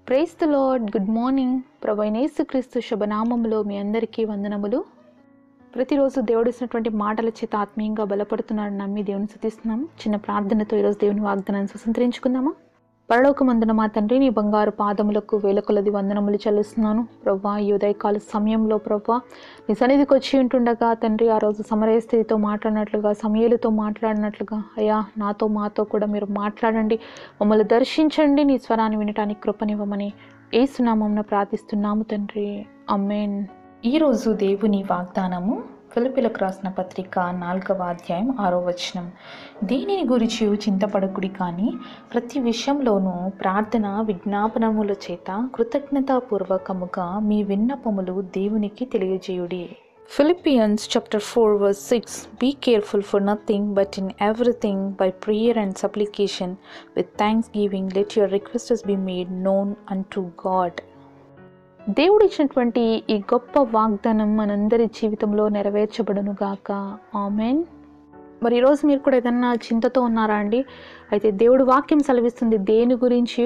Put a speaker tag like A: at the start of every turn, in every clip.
A: price the Lord good morning ప్రభైనేసు క్రీస్తు శుభనామంలో మీ అందరికీ వందనములు ప్రతిరోజు దేవుడు ఇచ్చినటువంటి మాటల చేత ఆత్మీయంగా బలపడుతున్నాడు నమ్మి దేవుని స్థుతిస్తున్నాం చిన్న ప్రార్థనతో ఈరోజు దేవుని వాగ్దానాన్ని స్వతంత్రించుకుందామా పరలోకమందున మా తండ్రి నీ బంగారు పాదములకు వేలకొలది వందనములు చెల్లిస్తున్నాను ప్రవ్వా ఈ ఉదయకాల సమయంలో ప్రవ్వా నీ సన్నిధికి వచ్చి ఉంటుండగా తండ్రి ఆ రోజు సమరయ స్థితితో మాట్లాడినట్లుగా సమయలతో మాట్లాడినట్లుగా అయ్యా నాతో మాతో కూడా మీరు మాట్లాడండి మమ్మల్ని దర్శించండి నీ స్వరాన్ని వినటానికి కృపనివ్వమని ఏసునామంన ప్రార్థిస్తున్నాము తండ్రి అమ్మేన్ ఈరోజు దేవుని వాగ్దానము ఫిలిపిలకు రాసిన పత్రిక నాలుగవ అధ్యాయం ఆరో వచనం దీనిని గురించి చింతపడకుడి కానీ ప్రతి విషయంలోనూ ప్రార్థన విజ్ఞాపనముల చేత కృతజ్ఞతాపూర్వకముగా మీ విన్నపములు దేవునికి తెలియజేయుడి Philippians chapter 4 verse 6 Be careful for nothing but in everything by prayer and supplication with thanksgiving let your requests be made known unto God దేవుడు ఇచ్చినటువంటి ఈ గొప్ప వాగ్దానం మనందరి జీవితంలో నెరవేర్చబడును గాక ఆమెన్ మరి ఈరోజు మీరు కూడా ఏదన్నా చింతతో ఉన్నారా అండి అయితే దేవుడు వాక్యం సెలవిస్తుంది దేని గురించి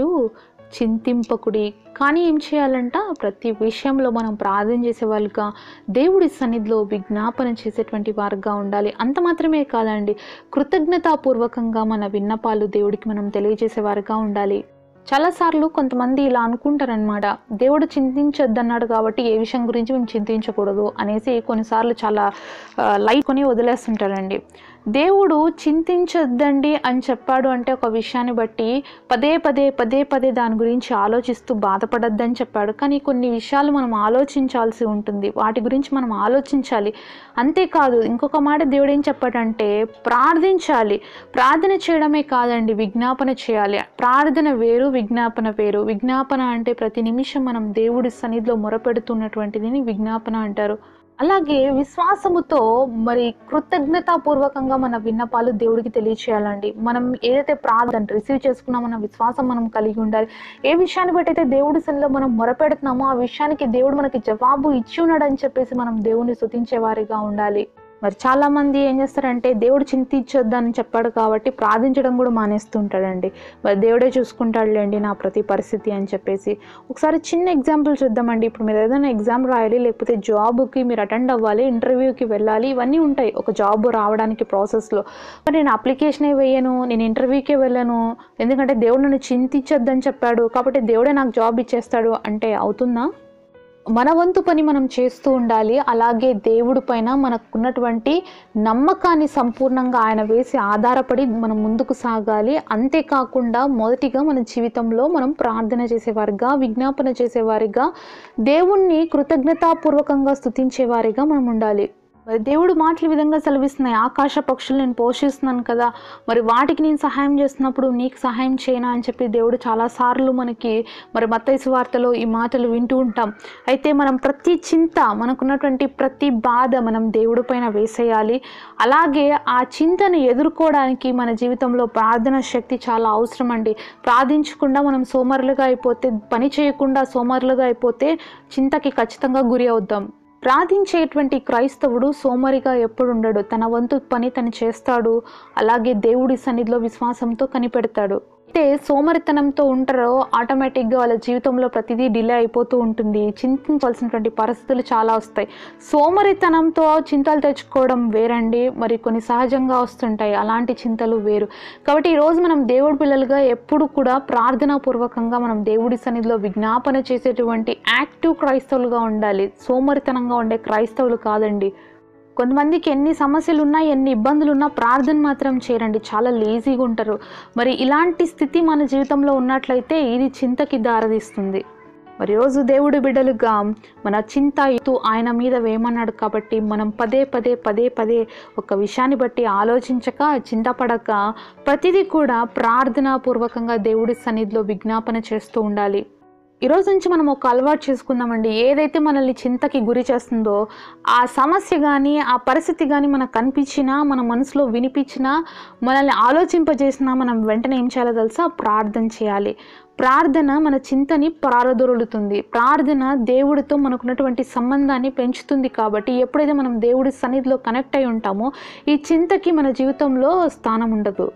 A: చింతింపకుడి కానీ ఏం చేయాలంట ప్రతి విషయంలో మనం ప్రార్థన చేసే వాళ్ళుగా దేవుడి సన్నిధిలో విజ్ఞాపన చేసేటువంటి వారుగా ఉండాలి అంత మాత్రమే కాదండి కృతజ్ఞతాపూర్వకంగా మన విన్నపాలు దేవుడికి మనం తెలియజేసేవారుగా ఉండాలి చాలాసార్లు కొంతమంది ఇలా అనుకుంటారనమాట దేవుడు చింతించొద్దన్నాడు కాబట్టి ఏ విషయం గురించి మేము చింతించకూడదు అనేసి కొన్నిసార్లు చాలా లైట్ కొని వదిలేస్తుంటారండి దేవుడు చింతించొద్దండి అని చెప్పాడు అంటే ఒక విషయాన్ని బట్టి పదే పదే పదే పదే దాని గురించి ఆలోచిస్తూ బాధపడద్దని చెప్పాడు కానీ కొన్ని విషయాలు మనం ఆలోచించాల్సి ఉంటుంది వాటి గురించి మనం ఆలోచించాలి అంతేకాదు ఇంకొక మాట దేవుడు ఏం చెప్పాడంటే ప్రార్థించాలి ప్రార్థన చేయడమే కాదండి విజ్ఞాపన చేయాలి ప్రార్థన వేరు విజ్ఞాపన వేరు విజ్ఞాపన అంటే ప్రతి నిమిషం మనం దేవుడి సన్నిధిలో మొరపెడుతున్నటువంటిది విజ్ఞాపన అంటారు అలాగే విశ్వాసముతో మరి కృతజ్ఞతాపూర్వకంగా మన విన్నపాలు దేవుడికి తెలియచేయాలండి మనం ఏదైతే ప్రార్థన రిసీవ్ చేసుకున్నామన్న విశ్వాసం మనం కలిగి ఉండాలి ఏ విషయాన్ని బట్టి అయితే దేవుడి సన్నిలో మనం మొరపెడుతున్నామో ఆ విషయానికి దేవుడు మనకి జవాబు ఇచ్చి ఉన్నాడని చెప్పేసి మనం దేవుడిని స్తుతించే వారిగా ఉండాలి మరి చాలా మంది ఏం చేస్తారంటే దేవుడు చింతించొద్దని చెప్పాడు కాబట్టి ప్రార్థించడం కూడా మానేస్తుంటాడండి మరి దేవుడే చూసుకుంటాడులేండి నా ప్రతి పరిస్థితి అని చెప్పేసి ఒకసారి చిన్న ఎగ్జాంపుల్ చూద్దామండి ఇప్పుడు మీరు ఏదైనా ఎగ్జామ్ రాయాలి లేకపోతే జాబ్కి మీరు అటెండ్ అవ్వాలి ఇంటర్వ్యూకి వెళ్ళాలి ఇవన్నీ ఉంటాయి ఒక జాబ్ రావడానికి ప్రాసెస్లో మరి నేను అప్లికేషనే వేయను నేను ఇంటర్వ్యూకే వెళ్ళను ఎందుకంటే దేవుడు నన్ను చింతించొద్దని చెప్పాడు కాబట్టి దేవుడే నాకు జాబ్ ఇచ్చేస్తాడు అంటే అవుతుందా మన వంతు పని మనం చేస్తూ ఉండాలి అలాగే దేవుడి పైన మనకున్నటువంటి నమ్మకాన్ని సంపూర్ణంగా ఆయన వేసి ఆధారపడి మనం ముందుకు సాగాలి అంతేకాకుండా మొదటిగా మన జీవితంలో మనం ప్రార్థన చేసేవారిగా విజ్ఞాపన చేసేవారిగా దేవుణ్ణి కృతజ్ఞతాపూర్వకంగా స్థుతించేవారిగా మనం ఉండాలి మరి దేవుడు మాటలు ఈ విధంగా సెలవిస్తున్నాయి ఆకాశ పక్షులు నేను పోషిస్తున్నాను కదా మరి వాటికి నేను సహాయం చేస్తున్నప్పుడు నీకు సహాయం చేయనా అని చెప్పి దేవుడు చాలాసార్లు మనకి మరి మత్తైసు వార్తలో ఈ మాటలు వింటూ ఉంటాం అయితే మనం ప్రతి చింత మనకున్నటువంటి ప్రతి బాధ మనం దేవుడి పైన వేసేయాలి అలాగే ఆ చింతను ఎదుర్కోవడానికి మన జీవితంలో ప్రార్థన శక్తి చాలా అవసరం అండి ప్రార్థించకుండా మనం సోమరులుగా అయిపోతే పని చేయకుండా సోమరులుగా అయిపోతే చింతకి ఖచ్చితంగా గురి అవుద్దాం ప్రార్థించేటువంటి క్రైస్తవుడు సోమరిగా ఎప్పుడు ఉండడు తన వంతు పని తను చేస్తాడు అలాగే దేవుడి సన్నిధిలో విశ్వాసంతో కనిపెడతాడు అయితే సోమరితనంతో ఉంటారో ఆటోమేటిక్గా వాళ్ళ జీవితంలో ప్రతిదీ డిలే అయిపోతూ ఉంటుంది చింతించాల్సినటువంటి పరిస్థితులు చాలా వస్తాయి సోమరితనంతో చింతలు తెచ్చుకోవడం వేరండి మరి కొన్ని సహజంగా వస్తుంటాయి అలాంటి చింతలు వేరు కాబట్టి ఈరోజు మనం దేవుడి పిల్లలుగా ఎప్పుడు కూడా ప్రార్థనా పూర్వకంగా మనం దేవుడి సన్నిధిలో విజ్ఞాపన చేసేటువంటి యాక్టివ్ క్రైస్తవులుగా ఉండాలి సోమరితనంగా ఉండే క్రైస్తవులు కాదండి కొంతమందికి ఎన్ని సమస్యలు ఉన్నా ఎన్ని ఇబ్బందులు ఉన్నా ప్రార్థన మాత్రం చేయరండి చాలా లేజీగా ఉంటారు మరి ఇలాంటి స్థితి మన జీవితంలో ఉన్నట్లయితే ఇది చింతకి దారితీస్తుంది మరి రోజు దేవుడి బిడ్డలుగా మన చింత ఇతూ ఆయన మీద వేయమన్నాడు కాబట్టి మనం పదే పదే పదే పదే ఒక విషయాన్ని బట్టి ఆలోచించక చింతపడక ప్రతిదీ కూడా ప్రార్థనాపూర్వకంగా దేవుడి సన్నిధిలో విజ్ఞాపన చేస్తూ ఉండాలి ఈరోజు నుంచి మనం ఒక అలవాటు చేసుకుందామండి ఏదైతే మనల్ని చింతకి గురి చేస్తుందో ఆ సమస్య కానీ ఆ పరిస్థితి కానీ మనకు కనిపించినా మన మనసులో వినిపించినా మనల్ని ఆలోచింపజేసినా మనం వెంటనే ఏం చేయాలో తెలుసా ప్రార్థన చేయాలి ప్రార్థన మన చింతని ప్రారదొరులుతుంది ప్రార్థన దేవుడితో మనకున్నటువంటి సంబంధాన్ని పెంచుతుంది కాబట్టి ఎప్పుడైతే మనం దేవుడి సన్నిధిలో కనెక్ట్ అయి ఉంటామో ఈ చింతకి మన జీవితంలో స్థానం ఉండదు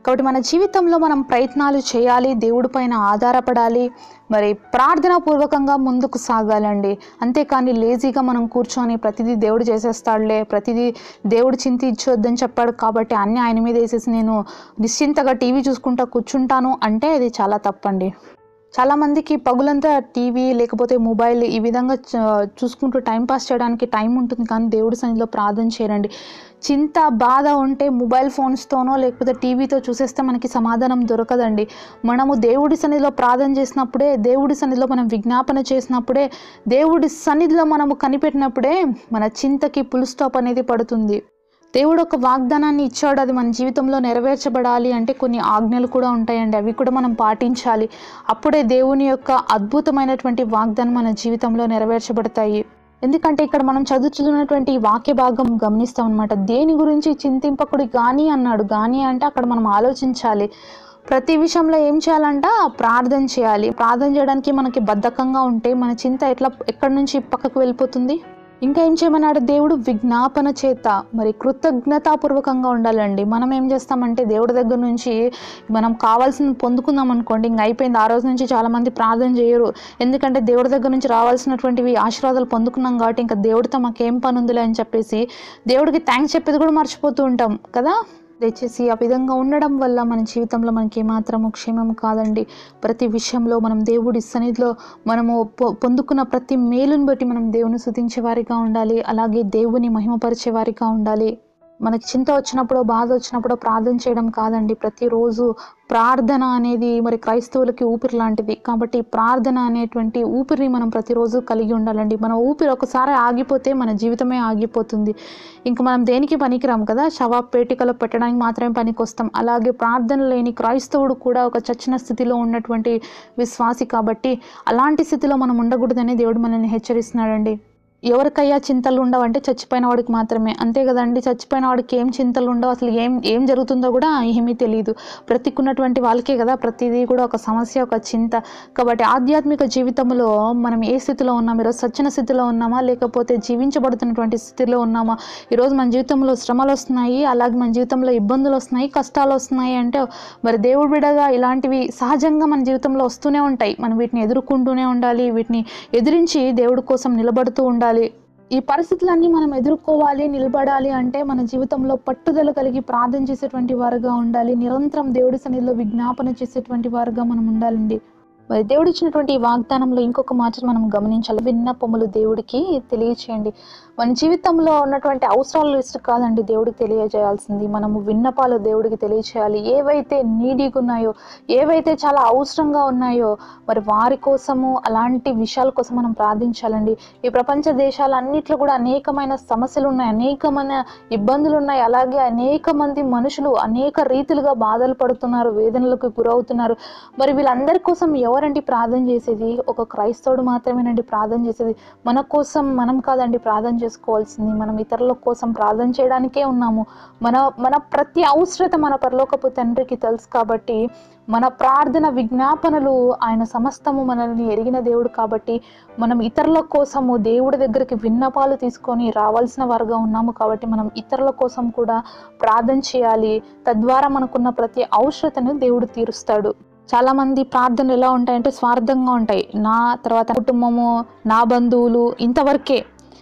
A: కాబట్టి మన జీవితంలో మనం ప్రయత్నాలు చేయాలి దేవుడి పైన ఆధారపడాలి మరి ప్రార్థనా పూర్వకంగా ముందుకు సాగాలండి అంతేకాని లేజీగా మనం కూర్చొని ప్రతిదీ దేవుడు చేసేస్తాడులే ప్రతిదీ దేవుడు చింతించొద్దని చెప్పాడు కాబట్టి అన్నీ ఆయన మీద వేసేసి నేను నిశ్చింతగా టీవీ చూసుకుంటా కూర్చుంటాను అంటే అది చాలా తప్పండి చాలామందికి పగులంతా టీవీ లేకపోతే మొబైల్ ఈ విధంగా చ- చూసుకుంటూ టైం పాస్ చేయడానికి టైం ఉంటుంది కానీ దేవుడి సన్నిధిలో ప్రార్థన చేయరండి చింత బాధ ఉంటే మొబైల్ ఫోన్స్తోనో లేకపోతే టీవీతో చూసేస్తే మనకి సమాధానం దొరకదండి మనము దేవుడి సన్నిధిలో ప్రార్థన చేసినప్పుడే దేవుడి సన్నిధిలో మనం విజ్ఞాపన చేసినప్పుడే దేవుడి సన్నిధిలో మనము కనిపెట్టినప్పుడే మన చింతకి పుల్ స్టాప్ అనేది పడుతుంది దేవుడు ఒక వాగ్దానాన్ని ఇచ్చాడు అది మన జీవితంలో నెరవేర్చబడాలి అంటే కొన్ని ఆజ్ఞలు కూడా ఉంటాయండి అవి కూడా మనం పాటించాలి అప్పుడే దేవుని యొక్క అద్భుతమైనటువంటి వాగ్దానం మన జీవితంలో నెరవేర్చబడతాయి ఎందుకంటే ఇక్కడ మనం చదువుతున్నటువంటి ఈ వాక్య భాగం గమనిస్తాం అనమాట దేని గురించి చింతింపకుడి గాని అన్నాడు గాని అంటే అక్కడ మనం ఆలోచించాలి ప్రతి విషయంలో ఏం చేయాలంట ప్రార్థన చేయాలి ప్రార్థన చేయడానికి మనకి బద్ధకంగా ఉంటే మన చింత ఎట్లా ఎక్కడి నుంచి పక్కకు వెళ్ళిపోతుంది ఇంకా ఏం చేయమన్నాడు దేవుడు విజ్ఞాపన చేత మరి కృతజ్ఞతాపూర్వకంగా ఉండాలండి మనం ఏం చేస్తామంటే దేవుడి దగ్గర నుంచి మనం కావాల్సింది పొందుకుందాం అనుకోండి ఇంక అయిపోయింది ఆ రోజు నుంచి చాలా మంది ప్రార్థన చేయరు ఎందుకంటే దేవుడి దగ్గర నుంచి రావాల్సినటువంటివి ఆశీర్వాదాలు పొందుకున్నాం కాబట్టి ఇంకా దేవుడితో మాకేం పని ఉందిలే అని చెప్పేసి దేవుడికి థ్యాంక్స్ చెప్పేది కూడా మర్చిపోతూ ఉంటాం కదా దయచేసి ఆ విధంగా ఉండడం వల్ల మన జీవితంలో మనకి ఏమాత్రము క్షేమం కాదండి ప్రతి విషయంలో మనం దేవుడి సన్నిధిలో మనము పొ- పొందుకున్న ప్రతి మేలుని బట్టి మనం దేవుని స్తుతించే వారిగా ఉండాలి అలాగే దేవుని మహిమపరిచే వారిగా ఉండాలి మనకి చింత వచ్చినప్పుడు బాధ వచ్చినప్పుడు ప్రార్థన చేయడం కాదండి ప్రతిరోజు ప్రార్థన అనేది మరి క్రైస్తవులకి ఊపిరి లాంటిది కాబట్టి ప్రార్థన అనేటువంటి ఊపిరిని మనం ప్రతిరోజు కలిగి ఉండాలండి మన ఊపిరి ఒకసారి ఆగిపోతే మన జీవితమే ఆగిపోతుంది ఇంకా మనం దేనికి పనికిరాం కదా శవ పేటికలో పెట్టడానికి మాత్రమే పనికొస్తాం అలాగే ప్రార్థన లేని క్రైస్తవుడు కూడా ఒక చచ్చిన స్థితిలో ఉన్నటువంటి విశ్వాసి కాబట్టి అలాంటి స్థితిలో మనం ఉండకూడదని దేవుడు మనల్ని హెచ్చరిస్తున్నాడండి ఎవరికయ్యా చింతలు ఉండవు అంటే చచ్చిపోయిన వాడికి మాత్రమే అంతే కదండి చచ్చిపోయిన వాడికి ఏం చింతలు ఉండవు అసలు ఏం ఏం జరుగుతుందో కూడా ఏమీ తెలియదు బ్రతికున్నటువంటి వాళ్ళకే కదా ప్రతిదీ కూడా ఒక సమస్య ఒక చింత కాబట్టి ఆధ్యాత్మిక జీవితంలో మనం ఏ స్థితిలో ఉన్నాం ఈరోజు సచ్చిన స్థితిలో ఉన్నామా లేకపోతే జీవించబడుతున్నటువంటి స్థితిలో ఉన్నామా ఈరోజు మన జీవితంలో శ్రమలు వస్తున్నాయి అలాగే మన జీవితంలో ఇబ్బందులు వస్తున్నాయి కష్టాలు వస్తున్నాయి అంటే మరి దేవుడి బిడగా ఇలాంటివి సహజంగా మన జీవితంలో వస్తూనే ఉంటాయి మనం వీటిని ఎదుర్కొంటూనే ఉండాలి వీటిని ఎదిరించి దేవుడి కోసం నిలబడుతూ ఉండాలి ఈ పరిస్థితులన్నీ మనం ఎదుర్కోవాలి నిలబడాలి అంటే మన జీవితంలో పట్టుదల కలిగి ప్రార్థన చేసేటువంటి వారుగా ఉండాలి నిరంతరం దేవుడి సన్నిధిలో విజ్ఞాపన చేసేటువంటి వారుగా మనం ఉండాలండి మరి దేవుడు ఇచ్చినటువంటి ఈ వాగ్దానంలో ఇంకొక మాట మనం గమనించాలి విన్నపములు దేవుడికి తెలియచేయండి మన జీవితంలో ఉన్నటువంటి అవసరాల లిస్ట్ కాదండి దేవుడికి తెలియజేయాల్సింది మనము విన్నపాలు దేవుడికి తెలియచేయాలి ఏవైతే నీడీగా ఉన్నాయో ఏవైతే చాలా అవసరంగా ఉన్నాయో మరి వారి కోసము అలాంటి విషయాల కోసం మనం ప్రార్థించాలండి ఈ ప్రపంచ దేశాలన్నిట్లో కూడా అనేకమైన సమస్యలు ఉన్నాయి అనేకమైన ఇబ్బందులు ఉన్నాయి అలాగే అనేక మంది మనుషులు అనేక రీతిలుగా బాధలు పడుతున్నారు వేదనలకు గురవుతున్నారు మరి వీళ్ళందరి కోసం ఎవరండి ప్రార్థన చేసేది ఒక క్రైస్తవుడు మాత్రమేనండి ప్రార్థన చేసేది మన కోసం మనం కాదండి ప్రార్థన చేసుకోవాల్సింది మనం ఇతరుల కోసం ప్రార్థన చేయడానికే ఉన్నాము మన మన ప్రతి అవసరత మన పరలోకపు తండ్రికి తెలుసు కాబట్టి మన ప్రార్థన విజ్ఞాపనలు ఆయన సమస్తము మనల్ని ఎరిగిన దేవుడు కాబట్టి మనం ఇతరుల కోసము దేవుడి దగ్గరికి విన్నపాలు తీసుకొని రావాల్సిన వారుగా ఉన్నాము కాబట్టి మనం ఇతరుల కోసం కూడా ప్రార్థన చేయాలి తద్వారా మనకున్న ప్రతి అవసరతను దేవుడు తీరుస్తాడు చాలా మంది ప్రార్థనలు ఎలా ఉంటాయంటే స్వార్థంగా ఉంటాయి నా తర్వాత కుటుంబము నా బంధువులు ఇంతవరకే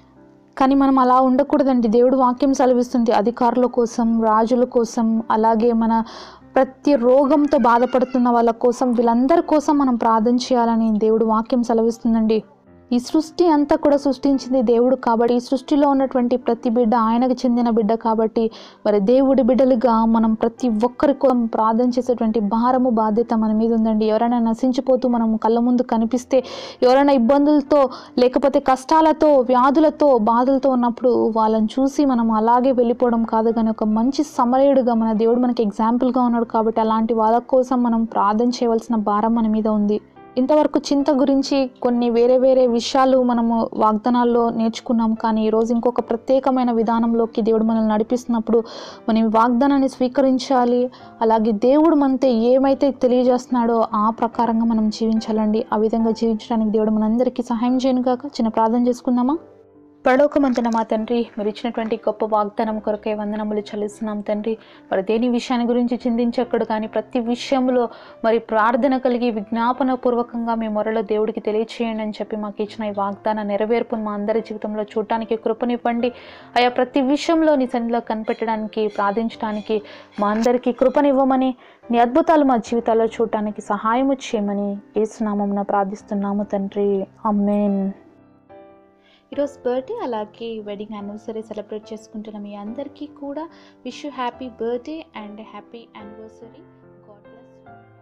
A: కానీ మనం అలా ఉండకూడదండి దేవుడు వాక్యం సెలవిస్తుంది అధికారుల కోసం రాజుల కోసం అలాగే మన ప్రతి రోగంతో బాధపడుతున్న వాళ్ళ కోసం వీళ్ళందరి కోసం మనం ప్రార్థన చేయాలని దేవుడు వాక్యం సెలవిస్తుందండి ఈ సృష్టి అంతా కూడా సృష్టించింది దేవుడు కాబట్టి ఈ సృష్టిలో ఉన్నటువంటి ప్రతి బిడ్డ ఆయనకు చెందిన బిడ్డ కాబట్టి మరి దేవుడి బిడ్డలుగా మనం ప్రతి ఒక్కరి కోసం ప్రార్థన చేసేటువంటి భారము బాధ్యత మన మీద ఉందండి ఎవరైనా నశించిపోతూ మనం కళ్ళ ముందు కనిపిస్తే ఎవరైనా ఇబ్బందులతో లేకపోతే కష్టాలతో వ్యాధులతో బాధలతో ఉన్నప్పుడు వాళ్ళని చూసి మనం అలాగే వెళ్ళిపోవడం కాదు కానీ ఒక మంచి సమరయుడుగా మన దేవుడు మనకి ఎగ్జాంపుల్గా ఉన్నాడు కాబట్టి అలాంటి వాళ్ళ కోసం మనం ప్రార్థన చేయవలసిన భారం మన మీద ఉంది ఇంతవరకు చింత గురించి కొన్ని వేరే వేరే విషయాలు మనము వాగ్దానాల్లో నేర్చుకున్నాం కానీ ఈరోజు ఇంకొక ప్రత్యేకమైన విధానంలోకి దేవుడు మనల్ని నడిపిస్తున్నప్పుడు మనం ఈ వాగ్దానాన్ని స్వీకరించాలి అలాగే దేవుడు మనతో ఏమైతే తెలియజేస్తున్నాడో ఆ ప్రకారంగా మనం జీవించాలండి ఆ విధంగా జీవించడానికి దేవుడు మనందరికీ సహాయం చేయను కాక చిన్న ప్రార్థన చేసుకుందామా పరలోకమంతున మా తండ్రి మీరు ఇచ్చినటువంటి గొప్ప వాగ్దానం కొరకే వందనములు చెల్లిస్తున్నాం తండ్రి మరి దేని విషయాన్ని గురించి చింతించక్కడు కానీ ప్రతి విషయంలో మరి ప్రార్థన కలిగి విజ్ఞాపన పూర్వకంగా మీ మొరలో దేవుడికి తెలియచేయండి అని చెప్పి మాకు ఇచ్చిన ఈ వాగ్దాన నెరవేర్పును మా అందరి జీవితంలో చూడటానికి కృపనివ్వండి ఆయా ప్రతి విషయంలో నీ సన్నిధిలో కనిపెట్టడానికి ప్రార్థించడానికి మా అందరికీ కృపనివ్వమని నీ అద్భుతాలు మా జీవితాల్లో చూడటానికి సహాయము చేయమని ఏసునామమున ప్రార్థిస్తున్నాము తండ్రి అమ్మేన్ ఈరోజు బర్త్డే అలాగే వెడ్డింగ్ యానివర్సరీ సెలబ్రేట్ చేసుకుంటున్న మీ అందరికీ కూడా wish you happy birthday and happy anniversary God bless you